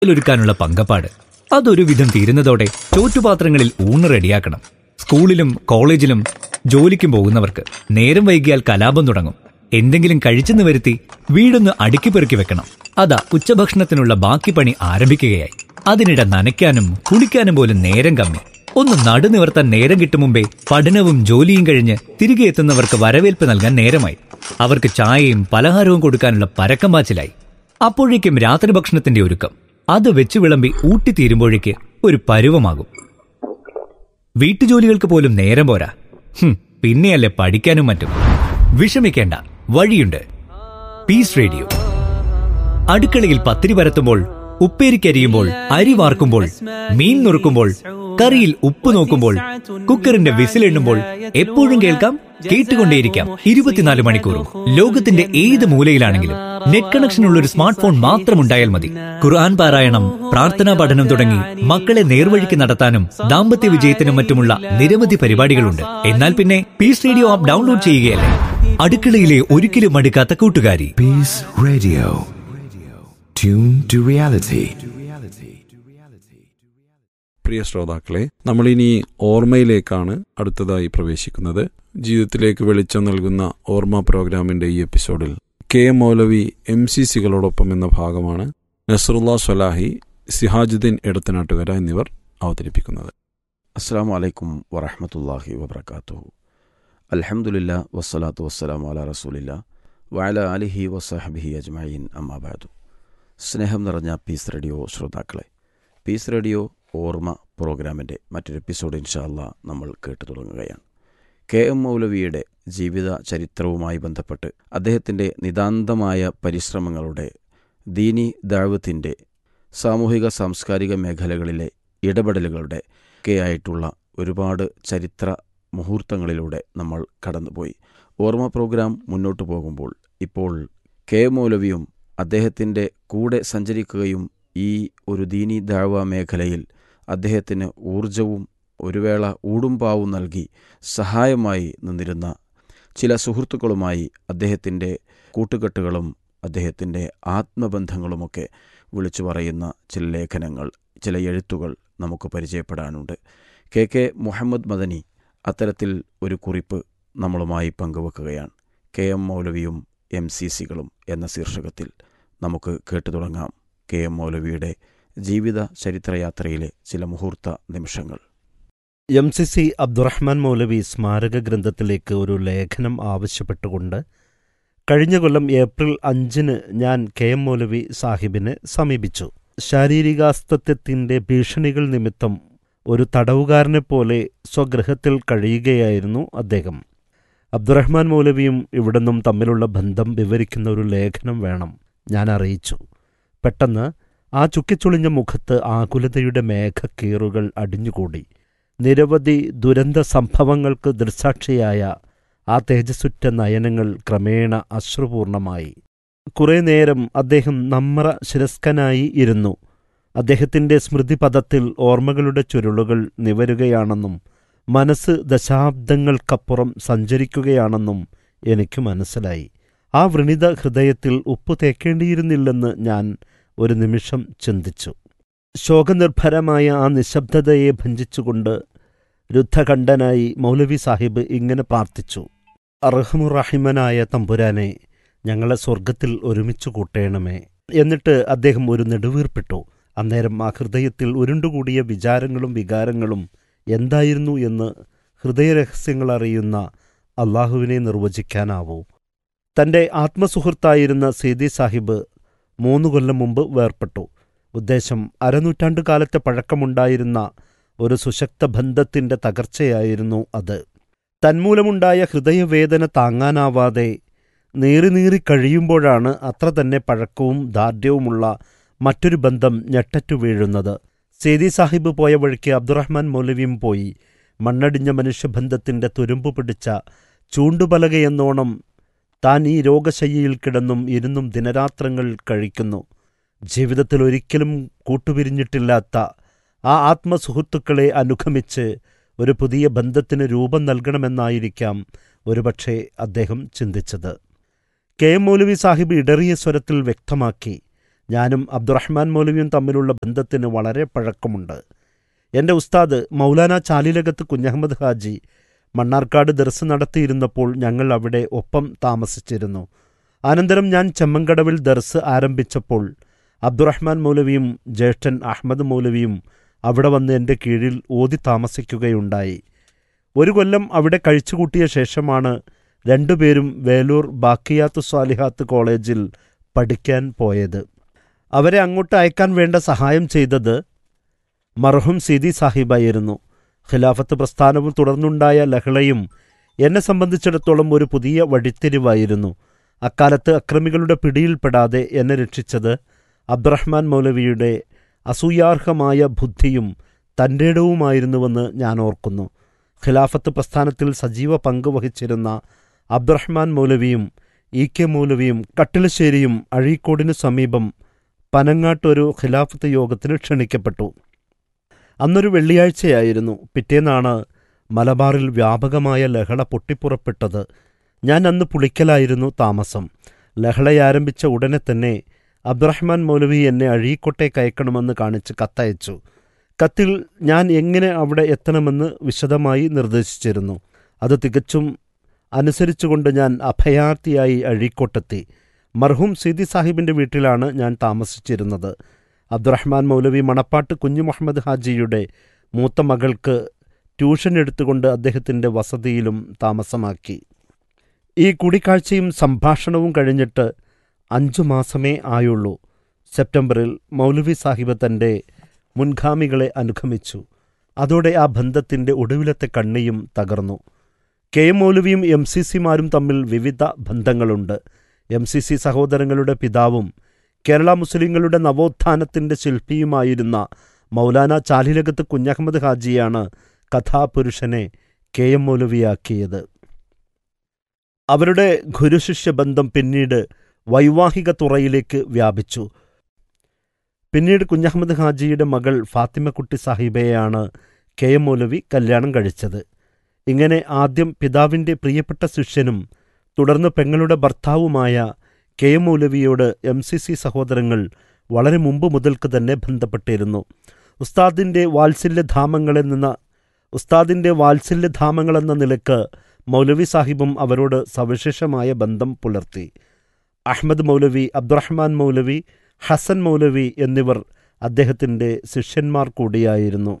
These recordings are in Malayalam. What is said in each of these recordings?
ഒരുക്കാനുള്ള പങ്കപ്പാട് അതൊരു വിധം തീരുന്നതോടെ ചോറ്റുപാത്രങ്ങളിൽ ഊണ് റെഡിയാക്കണം സ്കൂളിലും കോളേജിലും ജോലിക്കും പോകുന്നവർക്ക് നേരം വൈകിയാൽ കലാപം തുടങ്ങും എന്തെങ്കിലും കഴിച്ചെന്ന് വരുത്തി വീടൊന്ന് അടുക്കി പെറുക്കി വെക്കണം അതാ ഉച്ചഭക്ഷണത്തിനുള്ള ബാക്കി പണി ആരംഭിക്കുകയായി അതിനിടെ നനയ്ക്കാനും കുളിക്കാനും പോലും നേരം കമ്മി ഒന്ന് നടുനിവർത്താൻ നേരം കിട്ടും മുമ്പേ പഠനവും ജോലിയും കഴിഞ്ഞ് തിരികെ എത്തുന്നവർക്ക് വരവേൽപ്പ് നൽകാൻ നേരമായി അവർക്ക് ചായയും പലഹാരവും കൊടുക്കാനുള്ള പരക്കം പാച്ചിലായി അപ്പോഴേക്കും രാത്രി ഭക്ഷണത്തിന്റെ ഒരുക്കം അത് വെച്ച് വിളമ്പി ഊട്ടിത്തീരുമ്പോഴേക്ക് ഒരു പരുവമാകും വീട്ടുജോലികൾക്ക് പോലും നേരം പോരാ ഹും, പിന്നെയല്ലേ പഠിക്കാനും മറ്റും വിഷമിക്കേണ്ട വഴിയുണ്ട് പീസ് റേഡിയോ അടുക്കളയിൽ പത്തിരി പരത്തുമ്പോൾ ഉപ്പേരിക്കരിയുമ്പോൾ അരി വാർക്കുമ്പോൾ മീൻ നുറുക്കുമ്പോൾ കറിയിൽ ഉപ്പ് നോക്കുമ്പോൾ കുക്കറിന്റെ വിസിലെണ്ണുമ്പോൾ എപ്പോഴും കേൾക്കാം കേട്ടുകൊണ്ടേയിരിക്കാം ഇരുപത്തിനാല് മണിക്കൂറും ലോകത്തിന്റെ ഏത് മൂലയിലാണെങ്കിലും നെറ്റ് കണക്ഷൻ ഉള്ള ഒരു സ്മാർട്ട് ഫോൺ മാത്രം ഉണ്ടായാൽ മതി ഖുർആൻ പാരായണം പ്രാർത്ഥനാ പഠനം തുടങ്ങി മക്കളെ നേർവഴിക്ക് നടത്താനും ദാമ്പത്യ വിജയത്തിനും മറ്റുമുള്ള നിരവധി പരിപാടികളുണ്ട് എന്നാൽ പിന്നെ പീസ് റേഡിയോ ആപ്പ് ഡൗൺലോഡ് ചെയ്യുകയല്ലേ അടുക്കളയിലെ ഒരിക്കലും മടുക്കാത്ത കൂട്ടുകാരി Peace Radio. Tune to reality. പ്രിയ ശ്രോതാക്കളെ നമ്മളിനി ഓർമ്മയിലേക്കാണ് അടുത്തതായി പ്രവേശിക്കുന്നത് ജീവിതത്തിലേക്ക് വെളിച്ചം നൽകുന്ന ഓർമ്മ പ്രോഗ്രാമിന്റെ ഈ എപ്പിസോഡിൽ K M Moulavi M C സികളോടൊപ്പം എന്ന ഭാഗമാണ് നസറുല്ല സ്വലാഹി സിഹാജുദ്ദീൻ എടത്തനാട്ടുകര എന്നിവർ അവതരിപ്പിക്കുന്നത് അസ്സാം വലൈക്കും വറഹമത്തല്ലാഹി വബർക്കാത്തു അൽഹംദുലില്ലാ വസ്സലാത്തു വസ്സലാം അല റസൂലില്ല വയല അലിഹി വസഹബിഹി അജ്മയീൻ അമ്മാബാദു സ്നേഹം നിറഞ്ഞ പീസ് റേഡിയോ ശ്രോതാക്കളെ പീസ് റേഡിയോ ഓർമ്മ പ്രോഗ്രാമിൻ്റെ മറ്റൊരു എപ്പിസോഡ് ഇൻഷാല്ല നമ്മൾ കേട്ടു തുടങ്ങുകയാണ് കെ എം മൗലവിയുടെ ജീവിത ചരിത്രവുമായി ബന്ധപ്പെട്ട് അദ്ദേഹത്തിൻ്റെ നിതാന്തമായ പരിശ്രമങ്ങളുടെ ദീനി ദാവത്തിൻ്റെ സാമൂഹിക സാംസ്കാരിക മേഖലകളിലെ ഇടപെടലുകളുടെ ഒക്കെ ആയിട്ടുള്ള ഒരുപാട് ചരിത്ര മുഹൂർത്തങ്ങളിലൂടെ നമ്മൾ കടന്നുപോയി ഓർമ്മ പ്രോഗ്രാം മുന്നോട്ട് പോകുമ്പോൾ ഇപ്പോൾ കെ മൗലവിയും അദ്ദേഹത്തിൻ്റെ കൂടെ സഞ്ചരിക്കുകയും ഈ ഒരു ദീനി ദാവ മേഖലയിൽ അദ്ദേഹത്തിന് ഊർജവും ഒരു വേള ഊടുംപാവും നൽകി സഹായമായി നിന്നിരുന്ന ചില സുഹൃത്തുക്കളുമായി അദ്ദേഹത്തിൻ്റെ കൂട്ടുകെട്ടുകളും അദ്ദേഹത്തിൻ്റെ ആത്മബന്ധങ്ങളുമൊക്കെ വിളിച്ചു പറയുന്ന ചില ലേഖനങ്ങൾ ചില എഴുത്തുകൾ നമുക്ക് പരിചയപ്പെടാനുണ്ട് കെ കെ മുഹമ്മദ് മദനി അത്തരത്തിൽ ഒരു കുറിപ്പ് നമ്മളുമായി പങ്കുവെക്കുകയാണ് കെ എം മൗലവിയും എം സി സികളും എന്ന ശീർഷകത്തിൽ നമുക്ക് കേട്ടു തുടങ്ങാം കെ എം മൗലവിയുടെ ജീവിത ചരിത്രയാത്രയിലെ ചില മുഹൂർത്ത നിമിഷങ്ങൾ M C C Abdurahman Moulavi സ്മാരക ഗ്രന്ഥത്തിലേക്ക് ഒരു ലേഖനം ആവശ്യപ്പെട്ടുകൊണ്ട് കഴിഞ്ഞ കൊല്ലം ഏപ്രിൽ അഞ്ചിന് ഞാൻ കെ എം മൗലവി സാഹിബിനെ സമീപിച്ചു ശാരീരികാസ്തത്വത്തിൻ്റെ ഭീഷണികൾ നിമിത്തം ഒരു തടവുകാരനെപ്പോലെ സ്വഗൃഹത്തിൽ കഴിയുകയായിരുന്നു അദ്ദേഹം അബ്ദുറഹ്മാൻ മൗലവിയും ഇവിടുന്നും തമ്മിലുള്ള ബന്ധം വിവരിക്കുന്ന ഒരു ലേഖനം വേണം ഞാൻ അറിയിച്ചു പെട്ടെന്ന് ആ ചുക്കിച്ചുളിഞ്ഞ മുഖത്ത് ആകുലതയുടെ മേഘക്കീറുകൾ അടിഞ്ഞുകൂടി നിരവധി ദുരന്ത സംഭവങ്ങൾക്ക് ദൃസാക്ഷിയായ ആ തേജസ്സുറ്റ നയനങ്ങൾ ക്രമേണ അശ്രുപൂർണമായി കുറേ നേരം അദ്ദേഹം നമ്ര ശിരസ്കനായി ഇരുന്നു അദ്ദേഹത്തിൻ്റെ സ്മൃതിപഥത്തിൽ ഓർമ്മകളുടെ ചുരുളുകൾ നിവരുകയാണെന്നും മനസ്സ് ദശാബ്ദങ്ങൾക്കപ്പുറം സഞ്ചരിക്കുകയാണെന്നും എനിക്ക് മനസ്സിലായി ആ വ്രണിത ഹൃദയത്തിൽ ഉപ്പു തേക്കേണ്ടിയിരുന്നില്ലെന്ന് ഞാൻ ഒരു നിമിഷം ചിന്തിച്ചു ശോകനിർഭരമായ ആ നിശബ്ദതയെ ഭഞ്ചിച്ചുകൊണ്ട് രുദ്ധകണ്ഠനായി മൗലവി സാഹിബ് ഇങ്ങനെ പ്രാർത്ഥിച്ചു അർഹമുറഹിമനായ തമ്പുരാനെ ഞങ്ങളെ സ്വർഗത്തിൽ ഒരുമിച്ച് കൂട്ടേണമേ എന്നിട്ട് അദ്ദേഹം ഒരു നെടുവീർപ്പിട്ടു അന്നേരം ആ ഹൃദയത്തിൽ ഉരുണ്ടുകൂടിയ വിചാരങ്ങളും വികാരങ്ങളും എന്തായിരുന്നു എന്ന് ഹൃദയരഹസ്യങ്ങൾ അറിയുന്ന അള്ളാഹുവിനെ നിർവചിക്കാനാവൂ തൻ്റെ ആത്മസുഹൃത്തായിരുന്ന സീതി സാഹിബ് മൂന്നു കൊല്ലം മുമ്പ് വേർപെട്ടു ഉദ്ദേശം അരനൂറ്റാണ്ട് കാലത്തെ പഴക്കമുണ്ടായിരുന്ന ഒരു സുശക്ത ബന്ധത്തിൻ്റെ തകർച്ചയായിരുന്നു അത് തന്മൂലമുണ്ടായ ഹൃദയവേദന താങ്ങാനാവാതെ നീറി നീറി കഴിയുമ്പോഴാണ് അത്ര തന്നെ പഴക്കവും ദാർഢ്യവുമുള്ള മറ്റൊരു ബന്ധം ഞെട്ടറ്റു വീഴുന്നത് സേതി സാഹിബ് പോയ വഴിക്ക് അബ്ദുറഹ്മാൻ മൗലവിയും പോയി മണ്ണടിഞ്ഞ മനുഷ്യബന്ധത്തിൻ്റെ തുരുമ്പു പിടിച്ച ചൂണ്ടുപലകയെന്നോണം താൻ ഈ രോഗശയ്യയിൽ കിടന്നും ഇരുന്നും ദിനരാത്രങ്ങൾ കഴിക്കുന്നു ജീവിതത്തിൽ ഒരിക്കലും കൂട്ടുപിരിഞ്ഞിട്ടില്ലാത്ത ആ ആത്മസുഹൃത്തുക്കളെ അനുഗമിച്ച് ഒരു പുതിയ ബന്ധത്തിന് രൂപം നൽകണമെന്നായിരിക്കാം ഒരുപക്ഷെ അദ്ദേഹം ചിന്തിച്ചത് കെ എം മൗലവി സാഹിബ് ഇടറിയ സ്വരത്തിൽ വ്യക്തമാക്കി ഞാനും അബ്ദുറഹ്മാൻ മൗലവിയും തമ്മിലുള്ള ബന്ധത്തിന് വളരെ പഴക്കമുണ്ട് എൻ്റെ ഉസ്താദ് മൗലാന ചാലിലകത്ത് കുഞ്ഞഹമ്മദ് ഹാജി മണ്ണാർക്കാട് ദർസ് നടത്തിയിരുന്നപ്പോൾ ഞങ്ങൾ അവിടെ ഒപ്പം താമസിച്ചിരുന്നു അനന്തരം ഞാൻ ചെമ്മങ്കടവിൽ ദർസ് ആരംഭിച്ചപ്പോൾ അബ്ദുറഹ്മാൻ മൗലവിയും ജ്യേഷ്ഠൻ അഹമ്മദ് മൗലവിയും അവിടെ വന്ന് എൻ്റെ കീഴിൽ ഓതി താമസിക്കുകയുണ്ടായി ഒരു കൊല്ലം അവിടെ കഴിച്ചുകൂട്ടിയ ശേഷമാണ് രണ്ടുപേരും വേലൂർ ബാക്കിയാത്ത് സ്വാലിഹാത്ത് കോളേജിൽ പഠിക്കാൻ പോയത് അവരെ അങ്ങോട്ട് അയക്കാൻ വേണ്ട സഹായം ചെയ്തത് മർഹും സീതി സാഹിബായിരുന്നു ഖിലാഫത്ത് പ്രസ്ഥാനവും തുടർന്നുണ്ടായ ലഹളയും എന്നെ സംബന്ധിച്ചിടത്തോളം ഒരു പുതിയ വഴിത്തിരിവായിരുന്നു അക്കാലത്ത് അക്രമികളുടെ പിടിയിൽപ്പെടാതെ എന്നെ രക്ഷിച്ചത് അബ്ദുറഹ്മാൻ മൗലവിയുടെ അസൂയാർഹമായ ബുദ്ധിയും തൻ്റെടവുമായിരുന്നുവെന്ന് ഞാൻ ഓർക്കുന്നു ഖിലാഫത്ത് പ്രസ്ഥാനത്തിൽ സജീവ പങ്ക് വഹിച്ചിരുന്ന അബ്ദുറഹ്മാൻ മൗലവിയും ഇ കെ മൗലവിയും കട്ടിലശ്ശേരിയും അഴീക്കോടിനു സമീപം പനങ്ങാട്ടൊരു ഖിലാഫത്ത് യോഗത്തിന് ക്ഷണിക്കപ്പെട്ടു അന്നൊരു വെള്ളിയാഴ്ചയായിരുന്നു പിറ്റേന്നാണ് മലബാറിൽ വ്യാപകമായ ലഹള പൊട്ടിപ്പുറപ്പെട്ടത് ഞാൻ അന്ന് പുളിക്കലായിരുന്നു താമസം ലഹളയാരംഭിച്ച ഉടനെ തന്നെ അബ്ദുറഹ്മാൻ മൗലവി എന്നെ അഴീക്കോട്ടേക്ക് അയക്കണമെന്ന് കാണിച്ച് കത്തയച്ചു കത്തിൽ ഞാൻ എങ്ങനെ അവിടെ എത്തണമെന്ന് വിശദമായി നിർദ്ദേശിച്ചിരുന്നു അത് തികച്ചും അനുസരിച്ചുകൊണ്ട് ഞാൻ അഭയാർത്ഥിയായി അഴീക്കോട്ടെത്തി മർഹൂം സീതി സാഹിബിൻ്റെ വീട്ടിലാണ് ഞാൻ താമസിച്ചിരുന്നത് അബ്ദുറഹ്മാൻ മൗലവി മണപ്പാട്ട് കുഞ്ഞു മുഹമ്മദ് ഹാജിയുടെ മൂത്ത മകൾക്ക് ട്യൂഷൻ എടുത്തുകൊണ്ട് അദ്ദേഹത്തിൻ്റെ വസതിയിലും താമസമാക്കി ഈ കൂടിക്കാഴ്ചയും സംഭാഷണവും കഴിഞ്ഞിട്ട് അഞ്ചു മാസമേ ആയുള്ളൂ സെപ്റ്റംബറിൽ മൗലവി സാഹിബ് തൻ്റെ മുൻഗാമികളെ അനുഗമിച്ചു അതോടെ ആ ബന്ധത്തിൻ്റെ ഒടുവിലത്തെ കണ്ണിയും തകർന്നു കെ എം മൗലവിയും എം സി സിമാരും തമ്മിൽ വിവിധ ബന്ധങ്ങളുണ്ട് എം സി സി സഹോദരങ്ങളുടെ പിതാവും കേരള മുസ്ലിങ്ങളുടെ നവോത്ഥാനത്തിൻ്റെ ശില്പിയുമായിരുന്ന മൗലാന ചാലിലകത്ത് കുഞ്ഞഹമ്മദ് ഹാജിയാണ് കഥാപുരുഷനെ കെ എം മൗലവിയാക്കിയത് അവരുടെ ഗുരുശിഷ്യ ബന്ധം പിന്നീട് വൈവാഹിക തുറയിലേക്ക് വ്യാപിച്ചു പിന്നീട് കുഞ്ഞഹമ്മദ് ഹാജിയുടെ മകൾ ഫാത്തിമക്കുട്ടി സാഹിബയെയാണ് കെ എം മൗലവി കല്യാണം കഴിച്ചത് ഇങ്ങനെ ആദ്യം പിതാവിൻ്റെ പ്രിയപ്പെട്ട ശിഷ്യനും തുടർന്ന് പെങ്ങളുടെ ഭർത്താവുമായ കെ എം മൗലവിയോട് എം സി സി സഹോദരങ്ങൾ വളരെ മുമ്പ് മുതൽക്ക് തന്നെ ബന്ധപ്പെട്ടിരുന്നു ഉസ്താദിൻ്റെ വാത്സല്യധാമങ്ങളിൽ നിന്ന് ഉസ്താദിൻ്റെ വാത്സല്യധാമങ്ങളെന്ന നിലക്ക് മൗലവി സാഹിബും അവരോട് സവിശേഷമായ ബന്ധം പുലർത്തി അഹമ്മദ് മൗലവി അബ്ദുറഹ്മാൻ മൗലവി ഹസൻ മൗലവി എന്നിവർ അദ്ദേഹത്തിൻ്റെ ശിഷ്യന്മാർ കൂടിയായിരുന്നു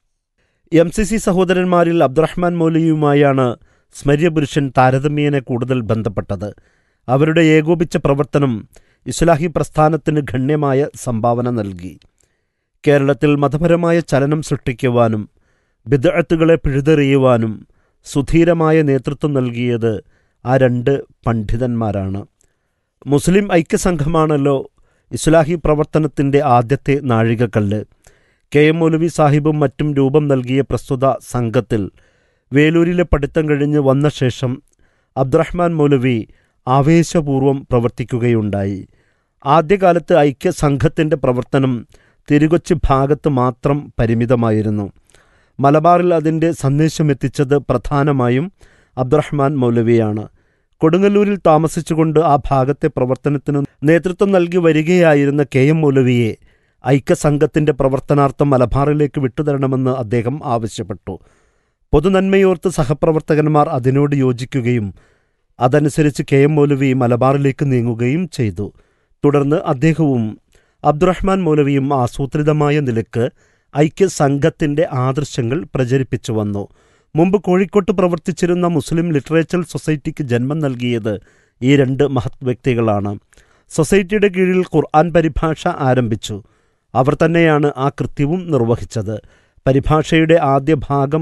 എം സി സി സഹോദരന്മാരിൽ അബ്ദുറഹ്മാൻ മൗലവിയുമായാണ് സ്മര്യപുരുഷൻ താരതമ്യേന കൂടുതൽ ബന്ധപ്പെട്ടത് അവരുടെ ഏകോപിച്ച പ്രവർത്തനം ഇസ്ലാഹി പ്രസ്ഥാനത്തിന് ഗണ്യമായ സംഭാവന നൽകി കേരളത്തിൽ മതപരമായ ചലനം സൃഷ്ടിക്കുവാനും ബിദഅത്തുകളെ പിഴുതെറിയുവാനും സുധീരമായ നേതൃത്വം നൽകിയത് ആ രണ്ട് പണ്ഡിതന്മാരാണ് മുസ്ലിം ഐക്യസംഘമാണല്ലോ ഇസ്ലാഹി പ്രവർത്തനത്തിൻ്റെ ആദ്യത്തെ നാഴികക്കല്ല് കെ എം മൗലവി സാഹിബും മറ്റും രൂപം നൽകിയ പ്രസ്തുത സംഘത്തിൽ വേലൂരിലെ പഠിത്തം കഴിഞ്ഞ് വന്ന ശേഷം അബ്ദുറഹ്മാൻ മൗലവി ആവേശപൂർവം പ്രവർത്തിക്കുകയുണ്ടായി ആദ്യകാലത്ത് ഐക്യസംഘത്തിൻ്റെ പ്രവർത്തനം തിരുകൊച്ചി ഭാഗത്ത് മാത്രം പരിമിതമായിരുന്നു മലബാറിൽ അതിൻ്റെ സന്ദേശമെത്തിച്ചത് പ്രധാനമായും അബ്ദുറഹ്മാൻ മൗലവിയാണ് കൊടുങ്ങല്ലൂരിൽ താമസിച്ചുകൊണ്ട് ആ ഭാഗത്തെ പ്രവർത്തനത്തിന് നേതൃത്വം നൽകി വരികയായിരുന്ന കെ എം മൗലവിയെ ഐക്യസംഘത്തിൻ്റെ പ്രവർത്തനാർത്ഥം മലബാറിലേക്ക് വിട്ടുതരണമെന്ന് അദ്ദേഹം ആവശ്യപ്പെട്ടു പൊതുനന്മയോർത്ത് സഹപ്രവർത്തകന്മാർ അതിനോട് യോജിക്കുകയും അതനുസരിച്ച് കെ എം മൗലവി മലബാറിലേക്ക് നീങ്ങുകയും ചെയ്തു തുടർന്ന് അദ്ദേഹവും അബ്ദുറഹ്മാൻ മൗലവിയും ആസൂത്രിതമായ നിലക്ക് ഐക്യസംഘത്തിൻ്റെ ആദർശങ്ങൾ പ്രചരിപ്പിച്ചു വന്നു മുമ്പ് കോഴിക്കോട്ട് പ്രവർത്തിച്ചിരുന്ന മുസ്ലിം ലിറ്ററേച്ചർ സൊസൈറ്റിക്ക് ജന്മം നൽകിയത് ഈ രണ്ട് മഹത് വ്യക്തികളാണ് സൊസൈറ്റിയുടെ കീഴിൽ ഖുർആൻ പരിഭാഷ ആരംഭിച്ചു അവർ തന്നെയാണ് ആ കൃത്യവും നിർവഹിച്ചത് പരിഭാഷയുടെ ആദ്യ ഭാഗം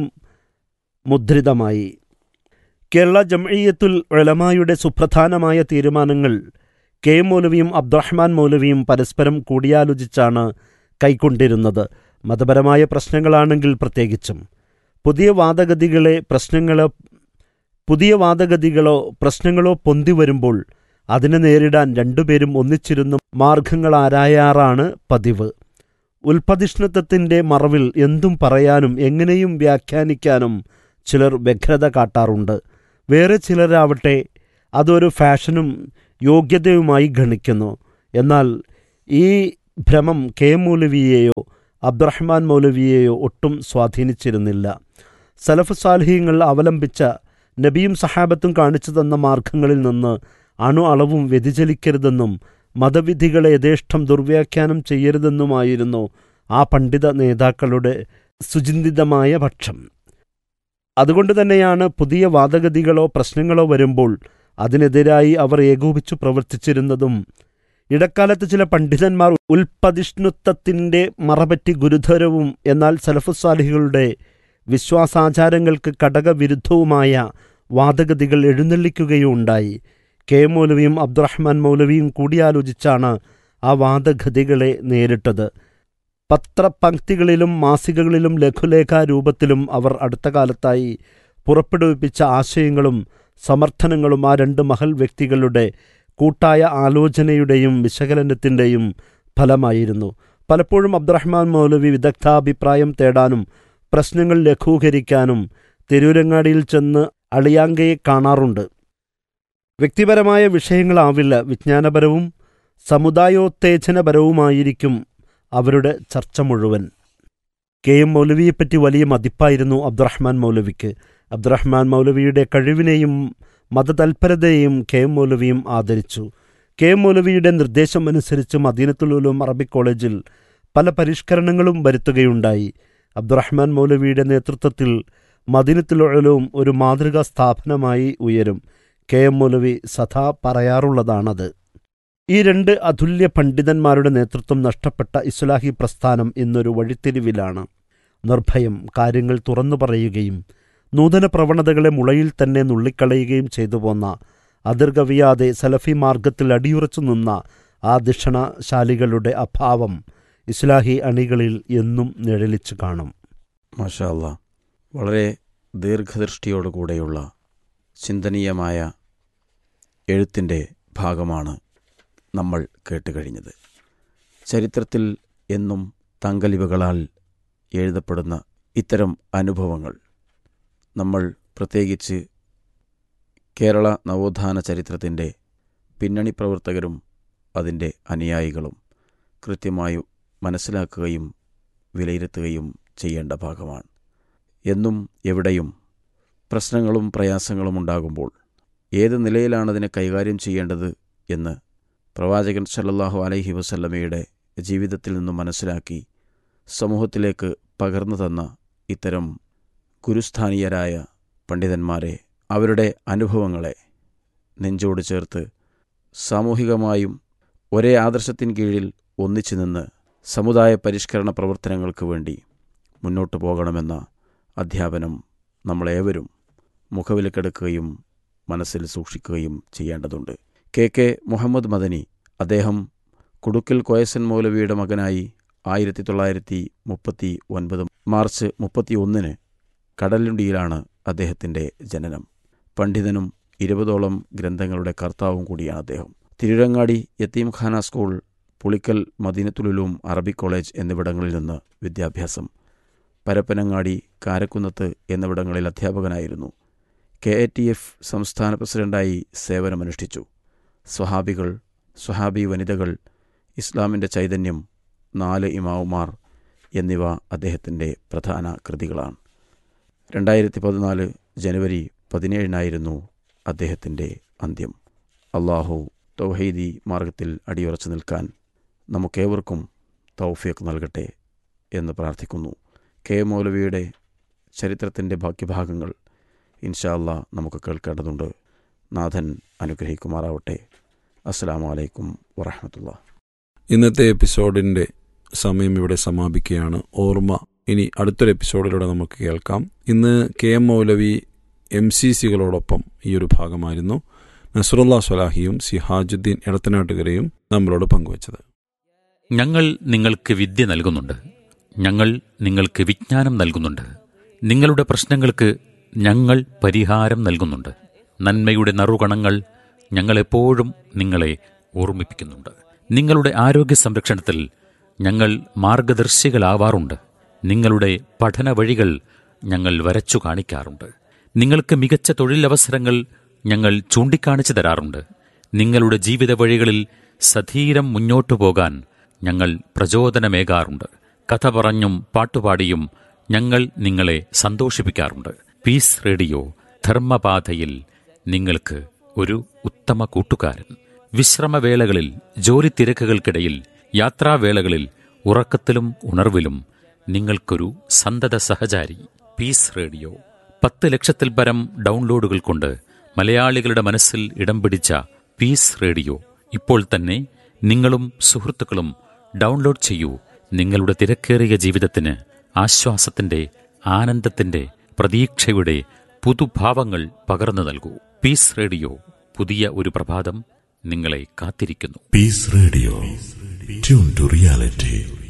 മുദ്രിതമായി കേരള ജംഇയ്യത്തുൽ ഉലമായുടെ സുപ്രധാനമായ തീരുമാനങ്ങൾ കെ എം മൗലവിയും അബ്ദുറഹ്മാൻ മൗലവിയും പരസ്പരം കൂടിയാലോചിച്ചാണ് കൈക്കൊണ്ടിരുന്നത് മതപരമായ പ്രശ്നങ്ങളാണെങ്കിൽ പ്രത്യേകിച്ചും പുതിയ വാദഗതികളെ പ്രശ്നങ്ങളോ പുതിയ വാദഗതികളോ പ്രശ്നങ്ങളോ പൊന്തി വരുമ്പോൾ അതിനെ നേരിടാൻ രണ്ടുപേരും ഒന്നിച്ചിരുന്ന് മാർഗങ്ങൾ ആരായാറാണ് പതിവ് ഉൽപ്പതിഷ്ണത്വത്തിൻ്റെ മറവിൽ എന്തും പറയാനും എങ്ങനെയും വ്യാഖ്യാനിക്കാനും ചിലർ വ്യഗ്രത കാട്ടാറുണ്ട് വേറെ ചിലരാവട്ടെ അതൊരു ഫാഷനും യോഗ്യതയുമായി ഗണിക്കുന്നു എന്നാൽ ഈ ഭ്രമം കെ മൗലവിയെയോ അബ്ദുറഹ്മാൻ മൗലവിയെയോ ഒട്ടും സ്വാധീനിച്ചിരുന്നില്ല സലഫ് സാൽഹീങ്ങൾ അവലംബിച്ച നബിയും സഹാബത്തും കാണിച്ചു തന്ന മാർഗങ്ങളിൽ നിന്ന് അണു അളവും വ്യതിചലിക്കരുതെന്നും മതവിധികളെ യഥേഷ്ടം ദുർവ്യാഖ്യാനം ചെയ്യരുതെന്നുമായിരുന്നു ആ പണ്ഡിത നേതാക്കളുടെ സുചിന്തിതമായ പക്ഷം അതുകൊണ്ട് തന്നെയാണ് പുതിയ വാദഗതികളോ പ്രശ്നങ്ങളോ വരുമ്പോൾ അതിനെതിരായി അവർ ഏകോപിച്ചു പ്രവർത്തിച്ചിരുന്നതും ഇടക്കാലത്ത് ചില പണ്ഡിതന്മാർ ഉൽപ്പതിഷ്ണുത്വത്തിൻ്റെ മറപറ്റി ഗുരുതരവും എന്നാൽ സലഫുസാലിഹികളുടെ വിശ്വാസാചാരങ്ങൾക്ക് കടകവിരുദ്ധവുമായ വാദഗതികൾ എഴുന്നള്ളിക്കുകയുണ്ടായി കെ മൗലവിയും അബ്ദുറഹ്മാൻ മൗലവിയും കൂടിയാലോചിച്ചാണ് ആ വാദഗതികളെ നേരിട്ടത് പത്രപംക്തികളിലും മാസികകളിലും ലഘുലേഖാ രൂപത്തിലും അവർ അടുത്ത കാലത്തായി പുറപ്പെടുവിപ്പിച്ച ആശയങ്ങളും സമർത്ഥനങ്ങളും ആ രണ്ട് മഹൽ വ്യക്തികളുടെ കൂട്ടായ ആലോചനയുടെയും വിശകലനത്തിൻ്റെയും ഫലമായിരുന്നു പലപ്പോഴും അബ്ദുറഹ്മാൻ മൗലവി വിദഗ്ധാഭിപ്രായം തേടാനും പ്രശ്നങ്ങൾ ലഘൂകരിക്കാനും തിരൂരങ്ങാടിയിൽ ചെന്ന് അളിയാങ്കയെ കാണാറുണ്ട് വ്യക്തിപരമായ വിഷയങ്ങളാവില്ല വിജ്ഞാനപരവും സമുദായോത്തേജനപരവുമായിരിക്കും അവരുടെ ചർച്ച മുഴുവൻ കെ എം മൗലവിയെപ്പറ്റി വലിയ മതിപ്പായിരുന്നു അബ്ദുറഹ്മാൻ മൗലവിക്ക് അബ്ദുറഹ്മാൻ മൗലവിയുടെ കഴിവിനെയും മതതൽപരതയെയും കെ എം മൗലവിയും ആദരിച്ചു കെ എം മൗലവിയുടെ നിർദ്ദേശം അനുസരിച്ച് മദീനത്തുലുലും അറബിക് കോളേജിൽ പല പരിഷ്കരണങ്ങളും വരുത്തുകയുണ്ടായി അബ്ദുറഹ്മാൻ മൗലവിയുടെ നേതൃത്വത്തിൽ മദീനത്തുലും ഒരു മാതൃകാ സ്ഥാപനമായി ഉയരും കെ എം മൗലവി സദാ പറയാറുള്ളതാണത് ഈ രണ്ട് അതുല്യ പണ്ഡിതന്മാരുടെ നേതൃത്വം നഷ്ടപ്പെട്ട ഇസ്ലാഹി പ്രസ്ഥാനം ഇന്നൊരു വഴിത്തിരിവിലാണ് നിർഭയം കാര്യങ്ങൾ തുറന്നു പറയുകയും നൂതന പ്രവണതകളെ മുളയിൽ തന്നെ നുള്ളിക്കളയുകയും ചെയ്തു പോന്ന അതിർകവിയാതെ സലഫി മാർഗത്തിൽ അടിയുറച്ചു നിന്ന ആ ദിഷണശാലികളുടെ അഭാവം ഇസ്ലാഹി അണികളിൽ എന്നും നിഴലിച്ചു കാണും മാഷാ അല്ലാ വളരെ ദീർഘദൃഷ്ടിയോടുകൂടെയുള്ള ചിന്തനീയമായ എഴുത്തിൻ്റെ ഭാഗമാണ് നമ്മൾ കേട്ടുകഴിഞ്ഞത് ചരിത്രത്തിൽ എന്നും തങ്കലിവകളാൽ എഴുതപ്പെടുന്ന ഇത്തരം അനുഭവങ്ങൾ നമ്മൾ പ്രത്യേകിച്ച് കേരള നവോത്ഥാന ചരിത്രത്തിൻ്റെ പിന്നണി പ്രവർത്തകരും അതിൻ്റെ അനുയായികളും കൃത്യമായി മനസ്സിലാക്കുകയും വിലയിരുത്തുകയും ചെയ്യേണ്ട ഭാഗമാണ് എന്നും എവിടെയും പ്രശ്നങ്ങളും പ്രയാസങ്ങളും ഉണ്ടാകുമ്പോൾ ഏത് നിലയിലാണ് അതിനെ കൈകാര്യം ചെയ്യേണ്ടത് എന്ന് പ്രവാചകൻ സല്ലല്ലാഹു അലൈഹി വസല്ലമയുടെ ജീവിതത്തിൽ നിന്നും മനസ്സിലാക്കി സമൂഹത്തിലേക്ക് പകർന്നു തന്ന ഇത്തരം ഗുരുസ്ഥാനീയരായ പണ്ഡിതന്മാരെ അവരുടെ അനുഭവങ്ങളെ നെഞ്ചോട് ചേർത്ത് സാമൂഹികമായും ഒരേ ആദർശത്തിൻ കീഴിൽ ഒന്നിച്ചു നിന്ന് സമുദായ പരിഷ്കരണ പ്രവർത്തനങ്ങൾക്ക് വേണ്ടി മുന്നോട്ടു പോകണമെന്ന അധ്യാപനം നമ്മളേവരും മുഖവിലക്കെടുക്കുകയും മനസ്സിൽ സൂക്ഷിക്കുകയും ചെയ്യേണ്ടതുണ്ട് കെ കെ മുഹമ്മദ് മദനി അദ്ദേഹം കുടുക്കൽ കോയസൻ മൗലവിയുടെ മകനായി ആയിരത്തി തൊള്ളായിരത്തി മുപ്പത്തി ഒൻപത് മാർച്ച് മുപ്പത്തി ഒന്നിന് കടലുണ്ടിയിലാണ് അദ്ദേഹത്തിൻ്റെ ജനനം പണ്ഡിതനും ഇരുപതോളം ഗ്രന്ഥങ്ങളുടെ കർത്താവും കൂടിയാണ് അദ്ദേഹം Tirurangadi Yatheemkhana school Pulikkal Madinathul Uloom Arabic college എന്നിവിടങ്ങളിൽ നിന്ന് വിദ്യാഭ്യാസം പരപ്പനങ്ങാടി കാരക്കുന്നത്ത് എന്നിവിടങ്ങളിൽ അധ്യാപകനായിരുന്നു കെ എ ടി എഫ് സംസ്ഥാന പ്രസിഡന്റായി സേവനമനുഷ്ഠിച്ചു സ്വഹാബികൾ സ്വഹാബി വനിതകൾ ഇസ്ലാമിൻ്റെ ചൈതന്യം നാല് ഇമാവുമാർ എന്നിവ അദ്ദേഹത്തിൻ്റെ പ്രധാന കൃതികളാണ് രണ്ടായിരത്തി പതിനാല് ജനുവരി പതിനേഴിനായിരുന്നു അദ്ദേഹത്തിൻ്റെ അന്ത്യം അള്ളാഹു തൗഹീദി മാർഗത്തിൽ അടിയുറച്ചു നിൽക്കാൻ നമുക്കേവർക്കും തൗഫീഖ് നൽകട്ടെ എന്ന് പ്രാർത്ഥിക്കുന്നു കെ മൗലവിയുടെ ചരിത്രത്തിൻ്റെ ബാക്കിഭാഗങ്ങൾ ഇൻഷാ അല്ലാ നമുക്ക് കേൾക്കേണ്ടതുണ്ട് നാഥൻ അനുഗ്രഹിക്കുമാറാവട്ടെ അസ്സലാമു അലൈക്കും വറഹമത്തുള്ള ഇന്നത്തെ എപ്പിസോഡിൻ്റെ സമയം ഇവിടെ സമാപിക്കുകയാണ് ഓർമ്മ ഇനി അടുത്തൊരു എപ്പിസോഡിലൂടെ നമുക്ക് കേൾക്കാം ഇന്ന് K M Moulavi M C സികളോടൊപ്പം ഈ ഒരു ഭാഗമായിരുന്നു നസറുല്ലാ സ്വലാഹിയും സിഹാജുദ്ദീൻ എടത്തനാട്ടുകരയും നമ്മളോട് പങ്കുവച്ചത് ഞങ്ങൾ നിങ്ങൾക്ക് വിദ്യ നൽകുന്നുണ്ട് ഞങ്ങൾ നിങ്ങൾക്ക് വിജ്ഞാനം നൽകുന്നുണ്ട് നിങ്ങളുടെ പ്രശ്നങ്ങൾക്ക് ഞങ്ങൾ പരിഹാരം നൽകുന്നുണ്ട് നന്മയുടെ നറുകണങ്ങൾ ഞങ്ങളെപ്പോഴും നിങ്ങളെ ഓർമ്മിപ്പിക്കുന്നുണ്ട് നിങ്ങളുടെ ആരോഗ്യ സംരക്ഷണത്തിൽ ഞങ്ങൾ മാർഗദർശികളാവാറുണ്ട് നിങ്ങളുടെ പഠന വഴികൾ ഞങ്ങൾ വരച്ചു കാണിക്കാറുണ്ട് നിങ്ങൾക്ക് മികച്ച തൊഴിലവസരങ്ങൾ ഞങ്ങൾ ചൂണ്ടിക്കാണിച്ചു തരാറുണ്ട് നിങ്ങളുടെ ജീവിത വഴികളിൽ സധീരം മുന്നോട്ടു പോകാൻ ഞങ്ങൾ പ്രചോദനമേകാറുണ്ട് കഥ പറഞ്ഞും പാട്ടുപാടിയും ഞങ്ങൾ നിങ്ങളെ സന്തോഷിപ്പിക്കാറുണ്ട് പീസ് റേഡിയോ ധർമ്മപാതയിൽ നിങ്ങൾക്ക് ഒരു ഉത്തമ കൂട്ടുകാരൻ വിശ്രമവേളകളിൽ ജോലി തിരക്കുകൾക്കിടയിൽ യാത്രാവേളകളിൽ ഉറക്കത്തിലും ഉണർവിലും നിങ്ങൾക്കൊരു സന്തത സഹചാരി പീസ് റേഡിയോ പത്ത് ലക്ഷത്തിൽ പരം ഡൗൺലോഡുകൾ കൊണ്ട് മലയാളികളുടെ മനസ്സിൽ ഇടം പിടിച്ച പീസ് റേഡിയോ ഇപ്പോൾ തന്നെ നിങ്ങളും സുഹൃത്തുക്കളും ഡൗൺലോഡ് ചെയ്യൂ നിങ്ങളുടെ തിരക്കേറിയ ജീവിതത്തിന് ആശ്വാസത്തിന്റെ ആനന്ദത്തിന്റെ പ്രതീക്ഷയുടെ പുതുഭാവങ്ങൾ പകർന്നു നൽകൂ പീസ് റേഡിയോ പുതിയ ഒരു പ്രഭാതം നിങ്ങളെ കാത്തിരിക്കുന്നു Peace Radio. Tune to reality.